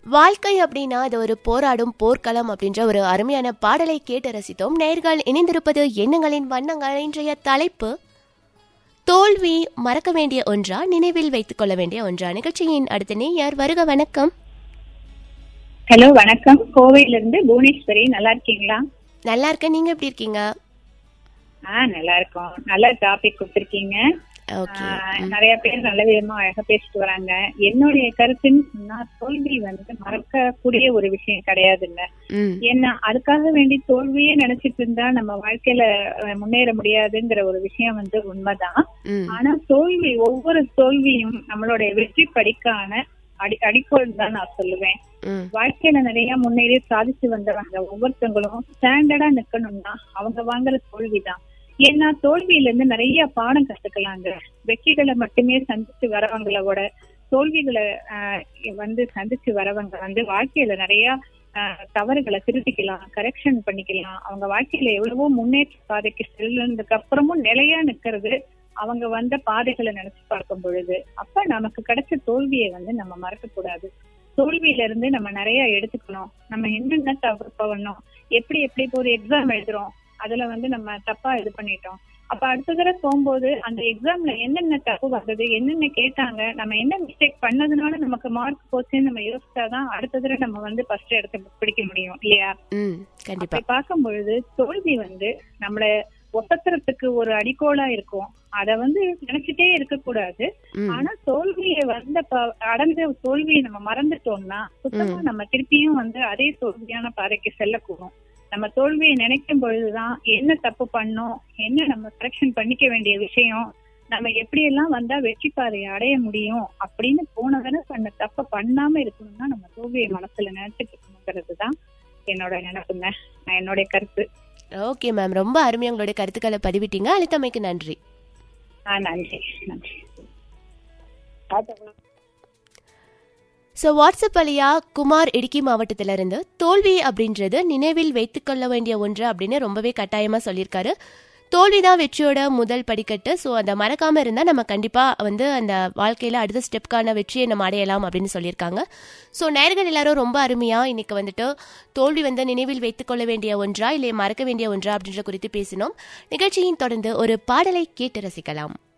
வாழ்க்கை அப்படின்னா அது ஒரு போராடும் போர்க்களம் அப்படின்ற ஒரு அருமையான பாடலை கேட்டு ரசித்தோம் நேர்கள் இணைந்திருப்பது எண்ணங்களின் வண்ணங்கள் இன்றைய தலைப்பு தோல்வி மறக்க வேண்டிய ஒன்றா நினைவில் வைத்துக் கொள்ள வேண்டிய ஒன்றா நிகழ்ச்சியின் அடுத்த நேயர் வருக வணக்கம் ஹலோ வணக்கம் கோவையில இருந்து புவனேஸ்வரி நல்லா இருக்கீங்களா நல்லா இருக்கேன் நீங்க எப்படி இருக்கீங்க ஆ நல்லா இருக்கோம் நல்ல டாபிக் கொடுத்துருக்கீங்க ஓகே ஆ, நிறைய பேர் நல்ல விதமா அழகா பேசிட்டு வராங்க என்னுடைய கருத்துன்னு சொன்னா தோல்வி வந்து மறக்கக்கூடிய ஒரு விஷயம் கிடையாதுங்க ம் ஏன்னா அதுக்காக வேண்டி தோல்வியே நினைச்சிட்டு இருந்தா நம்ம வாழ்க்கையில அஹ், முன்னேற முடியாதுங்கிற ஒரு விஷயம் வந்து உண்மைதான் ம் ஆனா தோல்வி ஒவ்வொரு தோல்வியும் நம்மளுடைய வெற்றி படிக்கான அடி அடிக்கோல் தான் நான் சொல்லுவேன் ம் வாழ்க்கையில நிறைய முன்னேறி சாதிச்சு வந்தவங்க ஒவ்வொருத்தவங்களும் ஸ்டாண்டர்டா நிக்கணும்னா அவங்க வாங்குற தோல்விதான் ஏன்னா தோல்வியில இருந்து நிறைய பாடம் கத்துக்கலாங்க வெற்றிகளை மட்டுமே சந்திச்சு வரவங்களோட தோல்விகளை ஆஹ், வந்து சந்திச்சு வரவங்க வந்து வாழ்க்கையில நிறைய ஆஹ், தவறுகளை திருத்திக்கலாம் கரெக்ஷன் பண்ணிக்கலாம் அவங்க வாழ்க்கையில எவ்வளவோ முன்னேற்ற பாதைக்கு செல்லுனதுக்கு அப்புறமும் நிலையா நிக்கிறது அவங்க வந்த பாதைகளை நினைச்சு பார்க்கும் பொழுது அப்ப நமக்கு கிடைச்ச தோல்வியை வந்து நம்ம மறக்க கூடாது தோல்வியில இருந்து நம்ம நிறைய எடுத்துக்கணும் நம்ம என்னென்ன தப்பு பண்ணோம் எப்படி எப்படி இப்போ ஒரு எக்ஸாம் எழுதுறோம் அதுல வந்து நம்ம தப்பா இது பண்ணிட்டோம் அப்ப அடுத்த தடவை போகும்போது அந்த எக்ஸாம்ல என்னென்ன தப்பு வந்தது என்னென்ன கேட்டாங்க நம்ம என்ன மிஸ்டேக் பண்ணதுனால நமக்கு மார்க் போச்சுன்னு நம்ம யோசிச்சாதான் அடுத்த தடவை நம்ம வந்து ஃபர்ஸ்ட் இடத்த பிடிக்க முடியும் இல்லையா ம் கண்டிப்பா அப்படி பார்க்கும் பொழுது தோல்வி வந்து நம்மள ஒசத்துறதுக்கு ஒரு அடிக்கோலா இருக்கும் அத வந்து நினைச்சிட்டே இருக்க கூடாது ம் ஆனா தோல்வியை வந்த ப- அடைஞ்ச தோல்வியை நம்ம மறந்துட்டோம்னா சுத்தமா ம். நம்ம திருப்பியும் வந்து அதே தோல்வியான பாதைக்கு செல்லக்கூடும் நம்ம தோல்வியை நினைக்கும் பொழுதுதான் என்ன தப்பு பண்ணோம் என்ன நம்ம கரெக்ஷன் பண்ணிக்க வேண்டிய விஷயம் நம்ம எப்படி எல்லாம் வந்தா வெற்றி பாதையை அடைய முடியும் அப்படின்னு போன தடவை பண்ண தப்ப பண்ணாம இருக்கணும்னா நம்ம தோல்வியை மனசுல நினைச்சிட்டு இருக்கணுங்கிறது தான் என்னோட நினைப்புங்க நான் என்னுடைய கருத்து ஓகே மேம் ரொம்ப அருமையா உங்களுடைய கருத்துக்களை பதிவிட்டீங்க அளித்தமைக்கு நன்றி ஆஹ் நன்றி நன்றி ஸோ வாட்ஸ்அப் வழியா குமார் இடுக்கி மாவட்டத்திலிருந்து தோல்வி அப்படின்றது நினைவில் வைத்துக்கொள்ள வேண்டிய ஒன்று அப்படின்னு ரொம்பவே கட்டாயமாக சொல்லியிருக்காரு தோல்வி தான் வெற்றியோட முதல் படிக்கட்டு ஸோ அதை மறக்காமல் இருந்தால் நம்ம கண்டிப்பாக வந்து அந்த வாழ்க்கையில் அடுத்த ஸ்டெப்க்கான வெற்றியை நம்ம அடையலாம் அப்படின்னு சொல்லியிருக்காங்க ஸோ நேர்கள் எல்லாரும் ரொம்ப அருமையாக இன்னைக்கு வந்துட்டு தோல்வி வந்து நினைவில் வைத்துக்கொள்ள வேண்டிய ஒன்றா இல்லை மறக்க வேண்டிய ஒன்றா அப்படின்ற குறித்து பேசினோம் நிகழ்ச்சியின் தொடர்ந்து ஒரு பாடலை கேட்டு ரசிக்கலாம்